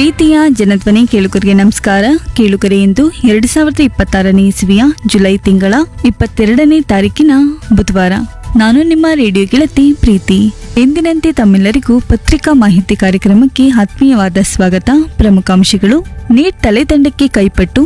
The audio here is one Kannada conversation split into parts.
ಪ್ರೀತಿಯ ಜನಧ್ವನಿ ಕೇಳುಗರಿಗೆ ನಮಸ್ಕಾರ ಕೇಳುಗರೆ ಎಂದು ಎರಡು ಸಾವಿರದ ಇಪ್ಪತ್ತಾರನೇ ಇಸವಿಯ ಜುಲೈ ತಿಂಗಳ ಇಪ್ಪತ್ತೆರಡನೇ ತಾರೀಕಿನ ಬುಧವಾರ ನಾನು ನಿಮ್ಮ ರೇಡಿಯೋ ಗೆಳತಿ ಪ್ರೀತಿ ಎಂದಿನಂತೆ ತಮ್ಮೆಲ್ಲರಿಗೂ ಪತ್ರಿಕಾ ಮಾಹಿತಿ ಕಾರ್ಯಕ್ರಮಕ್ಕೆ ಆತ್ಮೀಯವಾದ ಸ್ವಾಗತ ಪ್ರಮುಖ ಅಂಶಗಳು ನೀಟ್ ತಲೆದಂಡಕ್ಕೆ ಕೈಪಟ್ಟು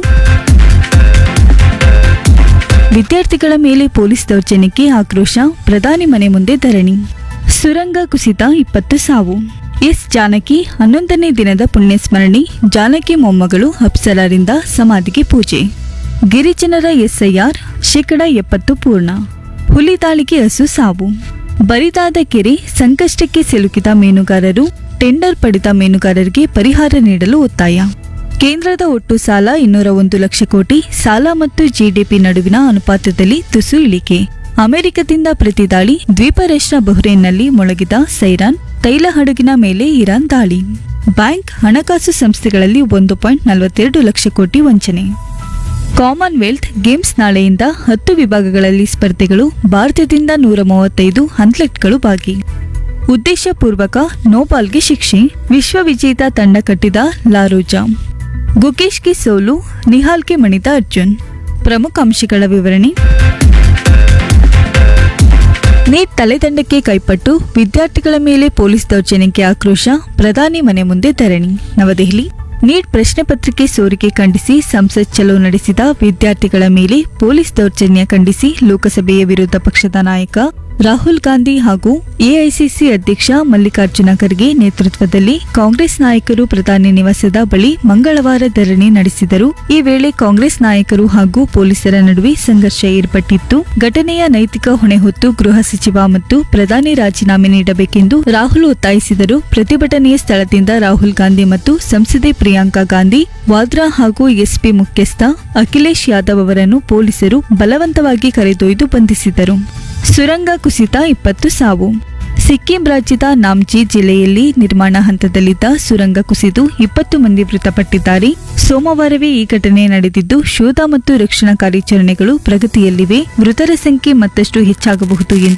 ವಿದ್ಯಾರ್ಥಿಗಳ ಮೇಲೆ ಪೊಲೀಸ್ ದೌರ್ಜನ್ಯಕ್ಕೆ ಆಕ್ರೋಶ ಪ್ರಧಾನಿ ಮನೆ ಮುಂದೆ ಧರಣಿ ಸುರಂಗ ಕುಸಿತ ಇಪ್ಪತ್ತು ಸಾವು ಎಸ್ ಜಾನಕಿ ಹನ್ನೊಂದನೇ ದಿನದ ಪುಣ್ಯಸ್ಮರಣೆ ಜಾನಕಿ ಮೊಮ್ಮಗಳು ಅಪ್ಸರಾರಿಂದ ಸಮಾಧಿಗೆ ಪೂಜೆ ಗಿರಿಜನರ ಎಸ್ಐಆರ್ ಶೇಕಡ ಎಪ್ಪತ್ತು ಪೂರ್ಣ ಹುಲಿ ದಾಳಿಗೆ ಹಸು ಸಾವು ಬರಿದಾದ ಕೆರೆ ಸಂಕಷ್ಟಕ್ಕೆ ಸಿಲುಕಿದ ಮೀನುಗಾರರು ಟೆಂಡರ್ ಪಡೆದ ಮೀನುಗಾರರಿಗೆ ಪರಿಹಾರ ನೀಡಲು ಒತ್ತಾಯ ಕೇಂದ್ರದ ಒಟ್ಟು ಸಾಲ ಇನ್ನೂರ ಒಂದು ಲಕ್ಷ ಕೋಟಿ ಸಾಲ ಮತ್ತು ಜಿಡಿಪಿ ನಡುವಿನ ಅನುಪಾತದಲ್ಲಿ ತುಸು ಇಳಿಕೆ ಅಮೆರಿಕದಿಂದ ಪ್ರತಿದಾಳಿ ದ್ವೀಪ ರಾಷ್ಟ್ರ ಬಹ್ರೇನ್ನಲ್ಲಿ ಮೊಳಗಿದ ಸೈರಾನ್ ತೈಲ ಹಡಗಿನ ಮೇಲೆ ಇರಾನ್ ದಾಳಿ ಬ್ಯಾಂಕ್ ಹಣಕಾಸು ಸಂಸ್ಥೆಗಳಲ್ಲಿ ಒಂದು ಪಾಯಿಂಟ್ ನಲವತ್ತೆರಡು ಲಕ್ಷ ಕೋಟಿ ವಂಚನೆ ಕಾಮನ್ವೆಲ್ತ್ ಗೇಮ್ಸ್ ನಾಳೆಯಿಂದ ಹತ್ತು ವಿಭಾಗಗಳಲ್ಲಿ ಸ್ಪರ್ಧೆಗಳು ಭಾರತದಿಂದ ನೂರ ಮೂವತ್ತೈದು ಅಥ್ಲೆಟ್ಗಳು ಭಾಗಿ ಉದ್ದೇಶಪೂರ್ವಕ ನೋಬಾಲ್ಗೆ ಶಿಕ್ಷೆ ವಿಶ್ವವಿಜೇತ ತಂಡ ಕಟ್ಟಿದ ಲಾರೂಜಾ ಗುಕೇಶ್ಗೆ ಸೋಲು ನಿಹಾಲ್ಗೆ ಮಣಿದ ಅರ್ಜುನ್ ಪ್ರಮುಖ ಅಂಶಗಳ ವಿವರಣೆ ನೀಟ್ ತಲೆದಂಡಕ್ಕೆ ಕೈಪಟ್ಟು ವಿದ್ಯಾರ್ಥಿಗಳ ಮೇಲೆ ಪೊಲೀಸ್ ದೌರ್ಜನ್ಯಕ್ಕೆ ಆಕ್ರೋಶ ಪ್ರಧಾನಿ ಮನೆ ಮುಂದೆ ಧರಣಿ ನವದೆಹಲಿ ನೀಟ್ ಪ್ರಶ್ನೆ ಪತ್ರಿಕೆ ಸೋರಿಕೆ ಖಂಡಿಸಿ ಸಂಸತ್ ಚಲೋ ನಡೆಸಿದ ವಿದ್ಯಾರ್ಥಿಗಳ ಮೇಲೆ ಪೊಲೀಸ್ ದೌರ್ಜನ್ಯ ಖಂಡಿಸಿ ಲೋಕಸಭೆಯ ವಿರೋಧ ಪಕ್ಷದ ನಾಯಕ ರಾಹುಲ್ ಗಾಂಧಿ ಹಾಗೂ ಎಐಸಿಸಿ ಅಧ್ಯಕ್ಷ ಮಲ್ಲಿಕಾರ್ಜುನ ಖರ್ಗೆ ನೇತೃತ್ವದಲ್ಲಿ ಕಾಂಗ್ರೆಸ್ ನಾಯಕರು ಪ್ರಧಾನಿ ನಿವಾಸದ ಬಳಿ ಮಂಗಳವಾರ ಧರಣಿ ನಡೆಸಿದರು ಈ ವೇಳೆ ಕಾಂಗ್ರೆಸ್ ನಾಯಕರು ಹಾಗೂ ಪೊಲೀಸರ ನಡುವೆ ಸಂಘರ್ಷ ಏರ್ಪಟ್ಟಿತ್ತು ಘಟನೆಯ ನೈತಿಕ ಹೊಣೆ ಹೊತ್ತು ಗೃಹ ಸಚಿವ ಮತ್ತು ಪ್ರಧಾನಿ ರಾಜೀನಾಮೆ ನೀಡಬೇಕೆಂದು ರಾಹುಲ್ ಒತ್ತಾಯಿಸಿದರು ಪ್ರತಿಭಟನೆಯ ಸ್ಥಳದಿಂದ ರಾಹುಲ್ ಗಾಂಧಿ ಮತ್ತು ಸಂಸದೆ ಪ್ರಿಯಾಂಕಾ ಗಾಂಧಿ ವಾದ್ರಾ ಹಾಗೂ ಎಸ್ಪಿ ಮುಖ್ಯಸ್ಥ ಅಖಿಲೇಶ್ ಯಾದವ್ ಅವರನ್ನು ಪೊಲೀಸರು ಬಲವಂತವಾಗಿ ಕರೆದೊಯ್ದು ಬಂಧಿಸಿದರು ಸುರಂಗ ಕುಸಿತ ಇಪ್ಪತ್ತು ಸಾವು ಸಿಕ್ಕಿಂ ರಾಜ್ಯದ ನಾಮ್ಚಿ ಜಿಲ್ಲೆಯಲ್ಲಿ ನಿರ್ಮಾಣ ಹಂತದಲ್ಲಿದ್ದ ಸುರಂಗ ಕುಸಿದು ಇಪ್ಪತ್ತು ಮಂದಿ ಮೃತಪಟ್ಟಿದ್ದಾರೆ ಸೋಮವಾರವೇ ಈ ಘಟನೆ ನಡೆದಿದ್ದು ಶೋಧ ಮತ್ತು ರಕ್ಷಣಾ ಕಾರ್ಯಾಚರಣೆಗಳು ಪ್ರಗತಿಯಲ್ಲಿವೆ ಮೃತರ ಸಂಖ್ಯೆ ಮತ್ತಷ್ಟು ಹೆಚ್ಚಾಗಬಹುದು ಎಂದು